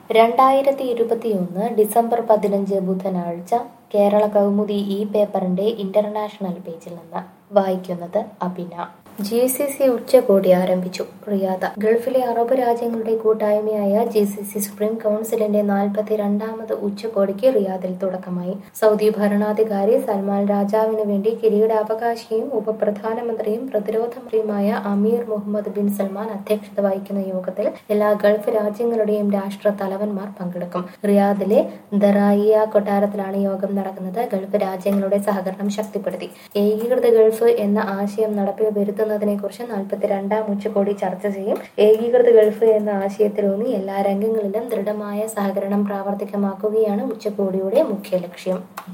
രണ്ടായിരത്തി ഇരുപത്തിയൊന്ന് ഡിസംബർ പതിനഞ്ച് ബുധനാഴ്ച കേരള കൗമുദി ഈ പേപ്പറിന്റെ ഇന്റർനാഷണൽ പേജിൽ നിന്ന് വായിക്കുന്നത് അഭിന ജി സി സി ഉച്ചകോടി ആരംഭിച്ചു റിയാദ ഗൾഫിലെ അറബ് രാജ്യങ്ങളുടെ കൂട്ടായ്മയായ ജി സി സി സുപ്രീം കൗൺസിലിന്റെ നാൽപ്പത്തിരണ്ടാമത് ഉച്ചകോടിക്ക് റിയാദിൽ തുടക്കമായി സൗദി ഭരണാധികാരി സൽമാൻ രാജാവിന് വേണ്ടി കിരീടാവകാശിയും ഉപപ്രധാനമന്ത്രിയും പ്രതിരോധ മന്ത്രിയുമായ അമീർ മുഹമ്മദ് ബിൻ സൽമാൻ അധ്യക്ഷത വഹിക്കുന്ന യോഗത്തിൽ എല്ലാ ഗൾഫ് രാജ്യങ്ങളുടെയും രാഷ്ട്ര തലവന്മാർ പങ്കെടുക്കും റിയാദിലെ ദറായിയ കൊട്ടാരത്തിലാണ് യോഗം നടക്കുന്നത് ഗൾഫ് രാജ്യങ്ങളുടെ സഹകരണം ശക്തിപ്പെടുത്തി ഏകീകൃത ഗൾഫ് എന്ന ആശയം നടപ്പിൽ വരുത്തുന്നതിനെ കുറിച്ച് നാൽപ്പത്തിരണ്ടാം ഉച്ചകോടി ചർച്ച ചെയ്യും ഏകീകൃത ഗൾഫ് എന്ന ആശയത്തിലൂന്നി എല്ലാ രംഗങ്ങളിലും ദൃഢമായ സഹകരണം പ്രാവർത്തികമാക്കുകയാണ് ഉച്ചകോടിയുടെ മുഖ്യ ലക്ഷ്യം